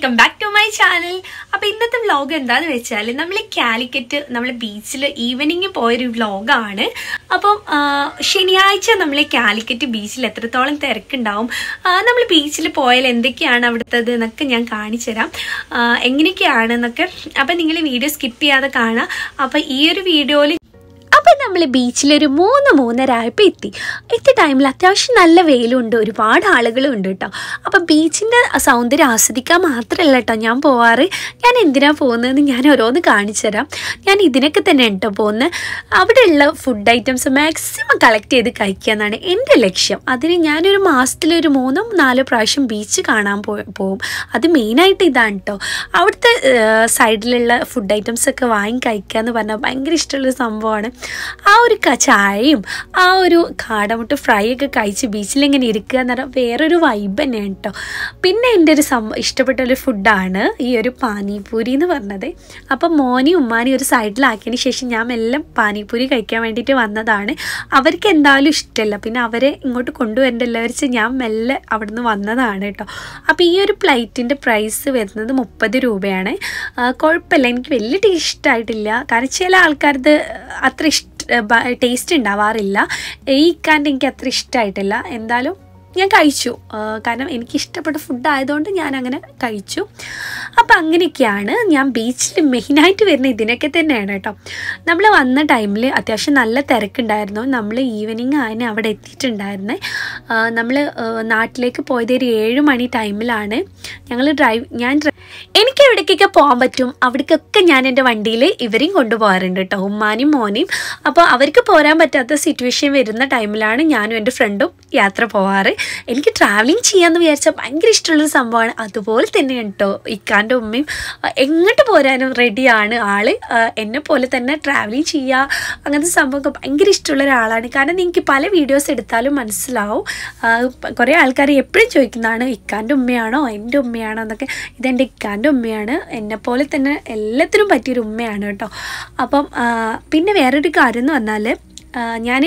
welcome back to my channel അപ്പൊ ഇന്നത്തെ vlog എന്താന്ന് വെച്ചാൽ നമ്മൾ കാലിക്കറ്റ് നമ്മൾ ബീച്ചിൽ ഈവനിങ് പോയൊരു വ്ലോഗാണ് അപ്പം ആ, ശനിയാഴ്ച നമ്മൾ കാലിക്കറ്റ് ബീച്ചിൽ എത്രത്തോളം തിരക്കുണ്ടാവും നമ്മൾ ബീച്ചിൽ പോയാൽ എന്തൊക്കെയാണ് അവിടുത്തത് എന്നൊക്കെ ഞാൻ കാണിച്ചു തരാം ആ, എങ്ങനെയൊക്കെയാണ് എന്നൊക്കെ അപ്പം നിങ്ങൾ വീഡിയോ സ്കിപ്പ് ചെയ്യാതെ കാണാം അപ്പം ഈ ഒരു വീഡിയോയിൽ അപ്പം നമ്മൾ ബീച്ചിലൊരു മൂന്ന് മൂന്നര ആയപ്പോൾ എത്തി എത്തിയ ടൈമിൽ അത്യാവശ്യം നല്ല വെയിലുണ്ട് ഒരുപാട് ആളുകളും ഉണ്ട് കേട്ടോ അപ്പം ബീച്ചിൻ്റെ സൗന്ദര്യം ആസ്വദിക്കാൻ മാത്രമല്ല കേട്ടോ ഞാൻ പോവാറ് ഞാൻ എന്തിനാണ് പോകുന്നതെന്ന് ഞാൻ ഓരോന്ന് കാണിച്ചു തരാം ഞാൻ ഇതിനൊക്കെ തന്നെ കേട്ടോ പോകുന്നത് അവിടെയുള്ള ഫുഡ് ഐറ്റംസ് മാക്സിമം കളക്ട് ചെയ്ത് കഴിക്കുക എന്നാണ് എൻ്റെ ലക്ഷ്യം അതിന് ഞാനൊരു മാസത്തിലൊരു മൂന്നോ നാലോ പ്രാവശ്യം ബീച്ച് കാണാൻ പോ പോകും അത് മെയിനായിട്ട് ഇതാണ് കേട്ടോ അവിടുത്തെ സൈഡിലുള്ള ഫുഡ് ഐറ്റംസ് ഒക്കെ വാങ്ങി കഴിക്കുക എന്ന് പറഞ്ഞാൽ ഭയങ്കര ഇഷ്ടമുള്ളൊരു സംഭവമാണ് ആ ഒരു ക- ചായയും ആ ഒരു കാടമുട്ട് ഫ്രൈ ഒക്കെ കഴിച്ച് ബീച്ചിലിങ്ങനെ ഇരിക്കുക എന്ന് പറഞ്ഞാൽ വേറൊരു വൈബ് തന്നെയാണ് കേട്ടോ പിന്നെ എൻ്റെ ഒരു സം ഇഷ്ടപ്പെട്ട ഒരു ഫുഡാണ് ഈ ഒരു പാനിപൂരി എന്ന് പറഞ്ഞത് അപ്പം മോനി ഉമ്മാനി ഒരു സൈഡിലാക്കിയതിന് ശേഷം ഞാൻ മെല്ലെ പാനിപൂരി കഴിക്കാൻ വേണ്ടിയിട്ട് വന്നതാണ് അവർക്ക് എന്തായാലും ഇഷ്ടമല്ല പിന്നെ അവരെ ഇങ്ങോട്ട് കൊണ്ടുവരണ്ടല്ലോ വെച്ച് ഞാൻ മെല്ലെ അവിടുന്ന് വന്നതാണ് കേട്ടോ അപ്പോൾ ഈ ഒരു പ്ലേറ്റിൻ്റെ പ്രൈസ് വരുന്നത് മുപ്പത് രൂപയാണ് ആ, കുഴപ്പമില്ല എനിക്ക് വലിയ ടേസ്റ്റ് ഇഷ്ടമായിട്ടില്ല കാരണം ചില ആൾക്കാരത് അത്ര ഇഷ്ട ടേസ്റ്റ് ഉണ്ടാവാറില്ല ഈ ഇക്കാൻ്റെ എനിക്ക് അത്ര ഇഷ്ടമായിട്ടില്ല എന്തായാലും ഞാൻ കഴിച്ചു ആ, കാരണം എനിക്ക് ഇഷ്ടപ്പെട്ട ഫുഡ് ആയതുകൊണ്ട് ഞാൻ അങ്ങനെ കഴിച്ചു അപ്പം അങ്ങനെയൊക്കെയാണ് ഞാൻ ബീച്ചിൽ മെയിനായിട്ട് വരുന്ന ഇതിനൊക്കെ തന്നെയാണ് കേട്ടോ നമ്മൾ വന്ന ടൈമിൽ അത്യാവശ്യം നല്ല തിരക്കുണ്ടായിരുന്നു നമ്മൾ ഈവനിങ് ആയതിന് അവിടെ എത്തിയിട്ടുണ്ടായിരുന്നേ നമ്മൾ നാട്ടിലേക്ക് പോയത് ഒരു ഏഴ് മണി ടൈമിലാണ് ഞങ്ങൾ ഡ്രൈവ് ഞാൻ ഡ്രൈ- എനിക്ക് എവിടേക്കൊക്കെ പോകാൻ പറ്റും അവിടേക്കൊക്കെ ഞാൻ എൻ്റെ വണ്ടിയിൽ ഇവരെയും കൊണ്ടുപോകാറുണ്ട് കേട്ടോ ഉമ്മാനും മോനെയും അപ്പോൾ അവർക്ക് പോരാൻ പറ്റാത്ത സിറ്റുവേഷൻ വരുന്ന ടൈമിലാണ് ഞാനും എൻ്റെ ഫ്രണ്ടും യാത്ര പോവാറ് എനിക്ക് ട്രാവലിംഗ് ചെയ്യാമെന്ന് വിചാരിച്ചാൽ ഭയങ്കര ഇഷ്ടമുള്ളൊരു സംഭവമാണ് അതുപോലെ തന്നെയാണ് കേട്ടോ ഇക്കാൻ്റെ ഉമ്മയും അഹ് എങ്ങോട്ട് പോരാനും റെഡിയാണ് ആള് അഹ് എന്നെ പോലെ തന്നെ ട്രാവലിംഗ് ചെയ്യുക അങ്ങനത്തെ സംഭവമൊക്കെ ഭയങ്കര ഇഷ്ടമുള്ള ഒരാളാണ് കാരണം നിങ്ങൾക്ക് പല വീഡിയോസ് എടുത്താലും മനസ്സിലാവും ആഹ് പ- കുറേ ആൾക്കാർ എപ്പോഴും ചോദിക്കുന്നതാണ് ഇക്കാൻ്റെ ഉമ്മയാണോ എൻ്റെ ഉമ്മയാണോ എന്നൊക്കെ ഇതെൻ്റെ ഇക്കാൻ്റെ ഉമ്മയാണ് എന്നെപ്പോലെ തന്നെ എല്ലാത്തിനും പറ്റിയൊരു ഉമ്മയാണ് കേട്ടോ അപ്പം ആഹ് പിന്നെ വേറൊരു കാര്യം എന്ന് പറഞ്ഞാൽ ഞാൻ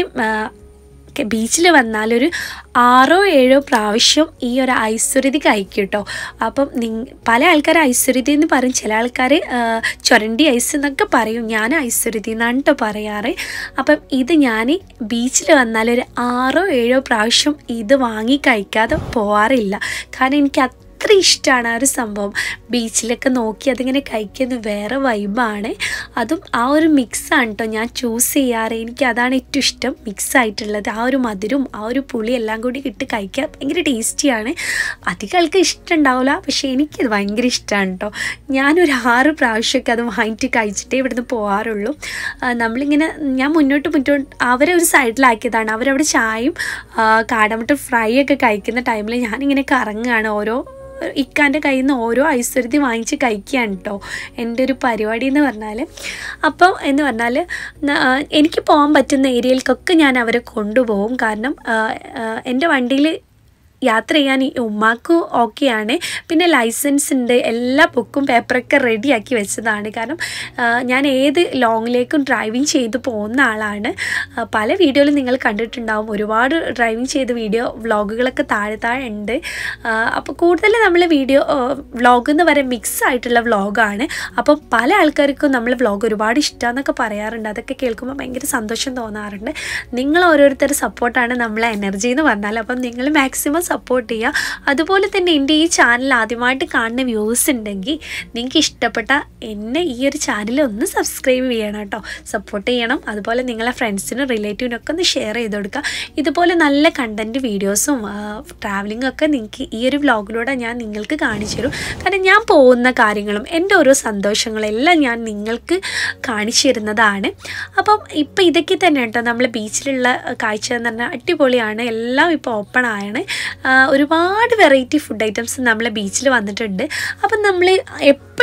ബീച്ചിൽ വന്നാലൊരു ആറോ ഏഴോ പ്രാവശ്യം ഈ ഒരു ഐശ്വര്യതി കഴിക്കും കേട്ടോ അപ്പം നിങ് പല ആൾക്കാർ ഐശ്വര്യതി എന്ന് പറയും ചില ആൾക്കാർ ചുരണ്ടി ഐസ് എന്നൊക്കെ പറയും ഞാൻ ഐശ്വര്യതി എന്നാണ് കേട്ടോ പറയാറ് അപ്പം ഇത് ഞാൻ ബീച്ചിൽ വന്നാൽ ഒരു ആറോ ഏഴോ പ്രാവശ്യം ഇത് വാങ്ങി കഴിക്കാതെ പോവാറില്ല കാരണം എനിക്ക് അത്ര ഇഷ്ടമാണ് ആ ഒരു സംഭവം ബീച്ചിലൊക്കെ നോക്കി അതിങ്ങനെ കഴിക്കുന്നത് വേറെ വൈബാണ് അതും ആ ഒരു മിക്സാണ് കേട്ടോ ഞാൻ ചൂസ് ചെയ്യാറ് എനിക്ക് അതാണ് ഏറ്റവും ഇഷ്ടം മിക്സ് ആയിട്ടുള്ളത് ആ ഒരു മധുരവും ആ ഒരു പുളി എല്ലാം കൂടി ഇട്ട് കഴിക്കാൻ ഭയങ്കര ടേസ്റ്റിയാണ് അധികം ആൾക്ക് ഇഷ്ടം ഉണ്ടാവില്ല പക്ഷേ എനിക്കത് ഭയങ്കര ഇഷ്ടമാണ് കേട്ടോ ഞാനൊരു ആറ് പ്രാവശ്യമൊക്കെ അത് വാങ്ങിയിട്ട് കഴിച്ചിട്ടേ ഇവിടുന്ന് പോകാറുള്ളൂ ആ, നമ്മളിങ്ങനെ ഞാൻ മുന്നോട്ട് മുന്നോട്ട് അവരെ ഒരു സൈഡിലാക്കിയതാണ് അവരവിടെ ചായയും ആ, കാടമുട്ട ഫ്രൈ ഒക്കെ കഴിക്കുന്ന ടൈമിൽ ഞാനിങ്ങനെ കറങ്ങുകയാണ് ഓരോ ഇക്കാൻ്റെ കയ്യിൽ നിന്ന് ഓരോ ഐശ്വര്യതി വാങ്ങിച്ച് കഴിക്കുകയാണ് കേട്ടോ എൻ്റെ ഒരു പരിപാടി എന്ന് പറഞ്ഞാൽ അപ്പം എന്ന് പറഞ്ഞാൽ ന- ആ, എനിക്ക് പോകാൻ പറ്റുന്ന ഏരിയയിലേക്കൊക്കെ ഞാൻ അവരെ കൊണ്ടുപോകും കാരണം ആ, ആ, എൻ്റെ വണ്ടിയിൽ യാത്ര ചെയ്യാൻ ഈ ഉമ്മാക്ക് ഓക്കെയാണ് പിന്നെ ലൈസൻസ് ഉണ്ട് എല്ലാ ബുക്കും പേപ്പറൊക്കെ റെഡിയാക്കി വെച്ചതാണ് കാരണം ആ, ഞാൻ ഏത് ലോങ്ങിലേക്കും ഡ്രൈവിംഗ് ചെയ്ത് പോകുന്ന ആളാണ് ആ, പല വീഡിയോയിലും നിങ്ങൾ കണ്ടിട്ടുണ്ടാവും ഒരുപാട് ഡ്രൈവിംഗ് ചെയ്ത വീഡിയോ വ്ളോഗുകളൊക്കെ താഴെ താഴെ ഉണ്ട് അപ്പോൾ കൂടുതൽ നമ്മൾ വീഡിയോ വ്ളോഗ് എന്ന് പറയാൻ മിക്സ് ആയിട്ടുള്ള വ്ളോഗാണ് അപ്പം പല ആൾക്കാർക്കും നമ്മൾ വ്ളോഗ് ഒരുപാട് ഇഷ്ടമെന്നൊക്കെ പറയാറുണ്ട് അതൊക്കെ കേൾക്കുമ്പോൾ ഭയങ്കര സന്തോഷം തോന്നാറുണ്ട് നിങ്ങൾ ഓരോരുത്തരുടെ സപ്പോർട്ടാണ് നമ്മളെ എനർജി എന്ന് പറഞ്ഞാൽ അപ്പം നിങ്ങൾ മാക്സിമം സപ്പോർട്ട് ചെയ്യുക അതുപോലെ തന്നെ എൻ്റെ ഈ ചാനൽ ആദ്യമായിട്ട് കാണുന്ന വ്യൂസ് ഉണ്ടെങ്കിൽ നിങ്ങൾക്ക് ഇഷ്ടപ്പെട്ട എന്നെ ഈ ഒരു ചാനൽ ഒന്ന് സബ്സ്ക്രൈബ് ചെയ്യണം കേട്ടോ സപ്പോർട്ട് ചെയ്യണം അതുപോലെ നിങ്ങളെ ഫ്രണ്ട്സിനും റിലേറ്റീവിനൊക്കെ ഒന്ന് ഷെയർ ചെയ്ത് കൊടുക്കുക ഇതുപോലെ നല്ല കണ്ടൻറ്റ് വീഡിയോസും ട്രാവലിംഗും ഒക്കെ നിങ്ങൾക്ക് ഈ ഒരു വ്ളോഗിലൂടെ ഞാൻ നിങ്ങൾക്ക് കാണിച്ചു തരും കാരണം ഞാൻ പോകുന്ന കാര്യങ്ങളും എൻ്റെ ഓരോ സന്തോഷങ്ങളും എല്ലാം ഞാൻ നിങ്ങൾക്ക് കാണിച്ചു തരുന്നതാണ് അപ്പം ഇപ്പം ഇതൊക്കെ തന്നെ കേട്ടോ നമ്മൾ ബീച്ചിലുള്ള കാഴ്ച എന്ന് പറഞ്ഞാൽ അടിപൊളിയാണ് എല്ലാം ഇപ്പോൾ ഓപ്പൺ ആണ് ആ, ഒരുപാട് വെറൈറ്റി ഫുഡ് ഐറ്റംസ് നമ്മളെ ബീച്ചിൽ വന്നിട്ടുണ്ട് അപ്പം നമ്മൾ എപ്പം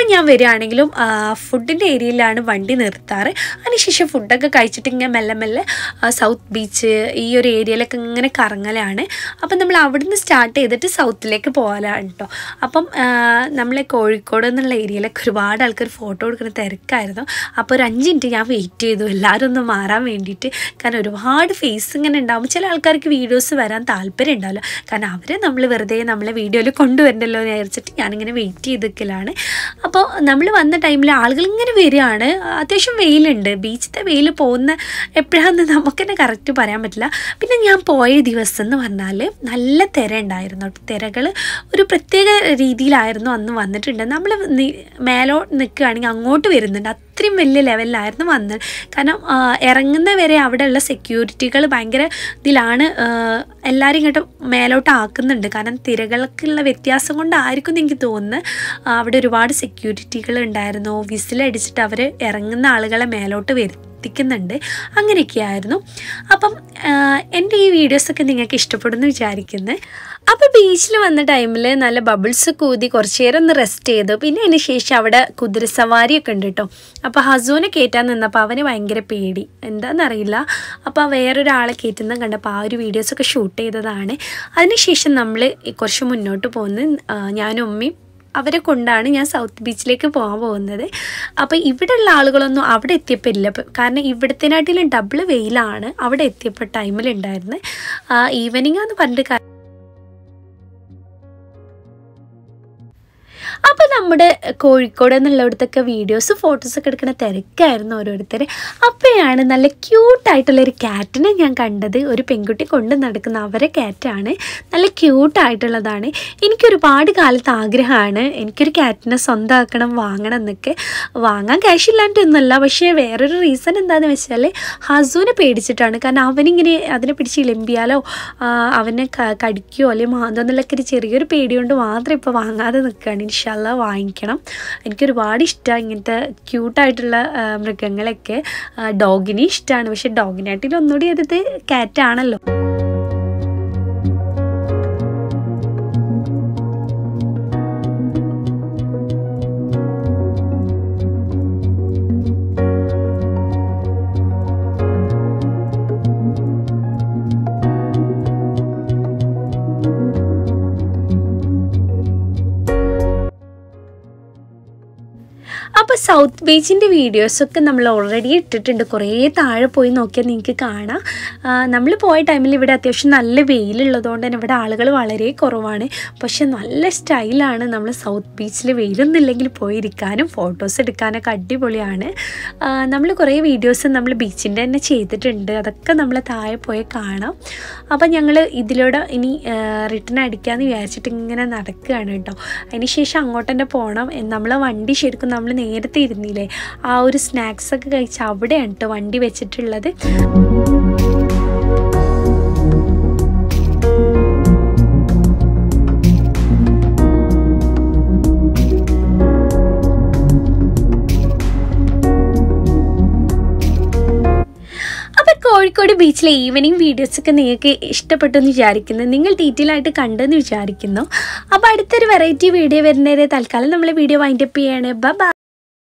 ഞാൻ വരികയാണെങ്കിലും ഫുഡിൻ്റെ ഏരിയയിലാണ് വണ്ടി നിർത്താറ് അതിനുശേഷം ഫുഡൊക്കെ കഴിച്ചിട്ട് ഇങ്ങനെ മെല്ലെ മെല്ലെ ആ, സൗത്ത് ബീച്ച് ഈ ഒരു ഏരിയയിലൊക്കെ ഇങ്ങനെ കറങ്ങലാണ് അപ്പം നമ്മൾ അവിടുന്ന് സ്റ്റാർട്ട് ചെയ്തിട്ട് സൗത്തിലേക്ക് പോകാനാണ് കേട്ടോ അപ്പം ആ, നമ്മളെ കോഴിക്കോട് എന്നുള്ള ഏരിയയിലൊക്കെ ഒരുപാട് ആൾക്കാർ ഫോട്ടോ എടുക്കുന്ന തിരക്കായിരുന്നു അപ്പോൾ ഒരു അഞ്ച് മിനിറ്റ് ഞാൻ വെയിറ്റ് ചെയ്തു എല്ലാവരും ഒന്ന് മാറാൻ വേണ്ടിയിട്ട് കാരണം ഒരുപാട് ഫേസ് ഇങ്ങനെ ഉണ്ടാകുമ്പോൾ ചില ആൾക്കാർക്ക് വീഡിയോസ് വരാൻ താല്പര്യം ഉണ്ടാവില്ല കാരണം അവരെ നമ്മൾ വെറുതെ നമ്മളെ വീഡിയോയിൽ കൊണ്ടുവരണ്ടല്ലോ എന്ന് വിചാരിച്ചിട്ട് ഞാനിങ്ങനെ വെയിറ്റ് ചെയ്ത് നിൽക്കലാണ് അപ്പോൾ നമ്മൾ വന്ന ടൈമിൽ ആളുകൾ ഇങ്ങനെ വരികയാണ് അത്യാവശ്യം വെയിലുണ്ട് ബീച്ചിലത്തെ വെയിൽ പോകുന്ന എപ്പോഴാണെന്ന് നമുക്ക് തന്നെ കറക്റ്റ് പറയാൻ പറ്റില്ല പിന്നെ ഞാൻ പോയ ദിവസം എന്ന് പറഞ്ഞാൽ നല്ല തിര ഉണ്ടായിരുന്നു തിരകൾ ഒരു പ്രത്യേക രീതിയിലായിരുന്നു അന്ന് വന്നിട്ടുണ്ട് നമ്മൾ മേലോ നിൽക്കുകയാണെങ്കിൽ അങ്ങോട്ട് വരുന്നുണ്ട് അത്രയും വലിയ ലെവലിലായിരുന്നു വന്നത് കാരണം ആ, ഇറങ്ങുന്ന വരെ അവിടെയുള്ള സെക്യൂരിറ്റികൾ ഭയങ്കര ഇതിലാണ് ആ, എല്ലാവരും ഇങ്ങോട്ട് മേലോട്ട് ആക്കുന്നുണ്ട് കാരണം തിരകൾക്കുള്ള വ്യത്യാസം കൊണ്ടായിരിക്കും എന്ന് എനിക്ക് തോന്നുന്നു ആ, അവിടെ ഒരുപാട് സെക്യൂരിറ്റികൾ ഉണ്ടായിരുന്നു വിസിലടിച്ചിട്ട് അവർ ഇറങ്ങുന്ന ആളുകളെ മേലോട്ട് വരുത്തിക്കുന്നുണ്ട് അങ്ങനെയൊക്കെയായിരുന്നു അപ്പം ആ, എൻ്റെ ഈ വീഡിയോസൊക്കെ നിങ്ങൾക്ക് ഇഷ്ടപ്പെടുമെന്ന് വിചാരിക്കുന്നു അപ്പോൾ ബീച്ചിൽ വന്ന ടൈമിൽ നല്ല ബബിൾസ് കൂതി കുറച്ച് നേരം ഒന്ന് റെസ്റ്റ് ചെയ്തു പിന്നെ അതിന് ശേഷം അവിടെ കുതിരസവാരിയൊക്കെ ഉണ്ട് കേട്ടോ അപ്പോൾ ഹസൂനെ കയറ്റാൻ നിന്നപ്പോൾ അവന് ഭയങ്കര പേടി എന്താണെന്നറിയില്ല അപ്പോൾ വേറൊരാളെ കയറ്റുന്ന കണ്ടപ്പോൾ ആ ഒരു വീഡിയോസൊക്കെ ഷൂട്ട് ചെയ്തതാണ് അതിനുശേഷം നമ്മൾ കുറച്ച് മുന്നോട്ട് പോകുന്ന ആ, ഞാനും ഉമ്മയും അവരെ കൊണ്ടാണ് ഞാൻ സൗത്ത് ബീച്ചിലേക്ക് പോകാൻ പോകുന്നത് അപ്പോൾ ഇവിടെയുള്ള ആളുകളൊന്നും അവിടെ എത്തിയപ്പോൾ ഇല്ല ഇപ്പം കാരണം ഇവിടത്തേനാട്ടിലും ഡബിൾ വെയിലാണ് അവിടെ എത്തിയപ്പോൾ ടൈമിലുണ്ടായിരുന്നത് ഈവനിങ് എന്ന് പറഞ്ഞിട്ട് കാ- അപ്പോൾ നമ്മുടെ കോഴിക്കോട് എന്നുള്ളിടത്തൊക്കെ വീഡിയോസ് ഫോട്ടോസൊക്കെ എടുക്കുന്ന തിരക്കായിരുന്നു ഓരോരുത്തർ അപ്പോഴാണ് നല്ല ക്യൂട്ടായിട്ടുള്ളൊരു ക്യാറ്റിനെ ഞാൻ കണ്ടത് ഒരു പെൺകുട്ടി കൊണ്ട് നടക്കുന്ന അവരെ ക്യാറ്റാണ് നല്ല ക്യൂട്ടായിട്ടുള്ളതാണ് എനിക്കൊരുപാട് കാലത്ത് ആഗ്രഹമാണ് എനിക്കൊരു ക്യാറ്റിനെ സ്വന്തമാക്കണം വാങ്ങണം എന്നൊക്കെ വാങ്ങാൻ ക്യാഷ് ഇല്ലാണ്ടൊന്നുമല്ല പക്ഷേ വേറൊരു റീസൺ എന്താണെന്ന് വെച്ചാൽ ഹസൂനെ പേടിച്ചിട്ടാണ് കാരണം അവനിങ്ങനെ അതിനെ പിടിച്ച് ഇളമ്പിയാലോ ആ, അവനെ ക- കടിക്കുകയോ അല്ലെങ്കിൽ മാന്തോ എന്നുള്ളൊക്കെ ഒരു ചെറിയൊരു പേടി കൊണ്ട് മാത്രം ഇപ്പോൾ വാങ്ങാതെ നിൽക്കുകയാണ് ഇൻഷാല്ല വാങ്ങിക്കണം എനിക്കൊരുപാട് ഇഷ്ടമാണ് ഇങ്ങനത്തെ ക്യൂട്ടായിട്ടുള്ള മൃഗങ്ങളൊക്കെ ഡോഗിനെ ഇഷ്ടമാണ് പക്ഷേ ഡോഗിനായിട്ടിൽ ഒന്നുകൂടി അടുത്ത് കാറ്റാണല്ലോ അപ്പോൾ സൗത്ത് ബീച്ചിൻ്റെ വീഡിയോസൊക്കെ നമ്മൾ ഓൾറെഡി ഇട്ടിട്ടുണ്ട് കുറേ താഴെ പോയി നോക്കിയാൽ നിങ്ങൾക്ക് കാണാം നമ്മൾ പോയ ടൈമിൽ ഇവിടെ അത്യാവശ്യം നല്ല വെയിലുള്ളതുകൊണ്ട് തന്നെ ഇവിടെ ആളുകൾ വളരെ കുറവാണ് പക്ഷെ നല്ല സ്റ്റൈലാണ് നമ്മൾ സൗത്ത് ബീച്ചിൽ വെയിലൊന്നുമില്ലെങ്കിൽ പോയിരിക്കാനും ഫോട്ടോസ് എടുക്കാനൊക്കെ അടിപൊളിയാണ് നമ്മൾ കുറേ വീഡിയോസ് നമ്മൾ ബീച്ചിൻ്റെ തന്നെ ചെയ്തിട്ടുണ്ട് അതൊക്കെ നമ്മൾ താഴെ പോയി കാണാം അപ്പോൾ ഞങ്ങൾ ഇതിലൂടെ ഇനി റിട്ടേൺ അടിക്കാമെന്ന് വിചാരിച്ചിട്ട് ഇങ്ങനെ നടക്കുകയാണ് കേട്ടോ അതിന് ശേഷം അങ്ങോട്ട് തന്നെ പോകണം നമ്മളെ വണ്ടി ശരിക്കും നമ്മൾ നേരത്തെ ഇരുന്നില്ലേ ആ ഒരു സ്നാക്സ് ഒക്കെ കഴിച്ച് അവിടെയാണ് കേട്ടോ വണ്ടി വെച്ചിട്ടുള്ളത് അപ്പോൾ കോഴിക്കോട് ബീച്ചിലെ ഈവനിങ് വീഡിയോസൊക്കെ നിങ്ങൾക്ക് ഇഷ്ടപ്പെട്ടു എന്ന് വിചാരിക്കുന്നു നിങ്ങൾ ഡീറ്റെയിൽ ആയിട്ട് കണ്ടെന്ന് വിചാരിക്കുന്നു അപ്പോൾ അടുത്തൊരു വെറൈറ്റി വീഡിയോ വരുന്നവരെ തൽക്കാലം നമ്മൾ വീഡിയോ വൈൻഡപ്പ് ചെയ്യാണ് ബൈ